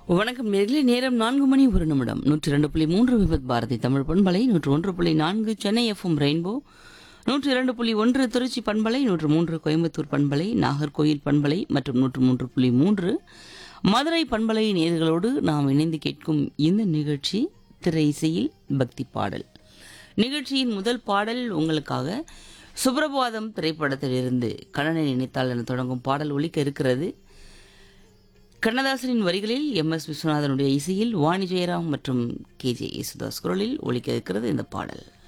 வணக்கம் நேர்களே நேரம் நான்கு மணி ஒரு நிமிடம் நூற்றி ரெண்டு புள்ளி மூன்று விபத் பாரதி தமிழ் பண்பலை நூற்று ஒன்று புள்ளி நான்கு சென்னை எஃப்எம் ரெயின்போ நூற்று இரண்டு புள்ளி ஒன்று திருச்சி பண்பலை நூற்று மூன்று கோயம்புத்தூர் பண்பலை நாகர்கோயில் பண்பலை மற்றும் நூற்று மூன்று புள்ளி மூன்று மதுரை பண்பலை நேர்களோடு நாம் இணைந்து கேட்கும் இந்த நிகழ்ச்சி திரை இசையில் பக்தி பாடல் நிகழ்ச்சியின் முதல் பாடல் உங்களுக்காக சுப்ரபாதம் திரைப்படத்திலிருந்து கண்ணனை நினைத்தால் என தொடங்கும் பாடல் ஒலிக்க இருக்கிறது கண்ணதாசனின் வரிகளில் எம் எஸ் விஸ்வநாதனுடைய இசையில் வாணி ஜெயராம் மற்றும் கே ஜே யேசுதாஸ் குரலில் ஒலிக்க இருக்கிறது இந்த பாடல்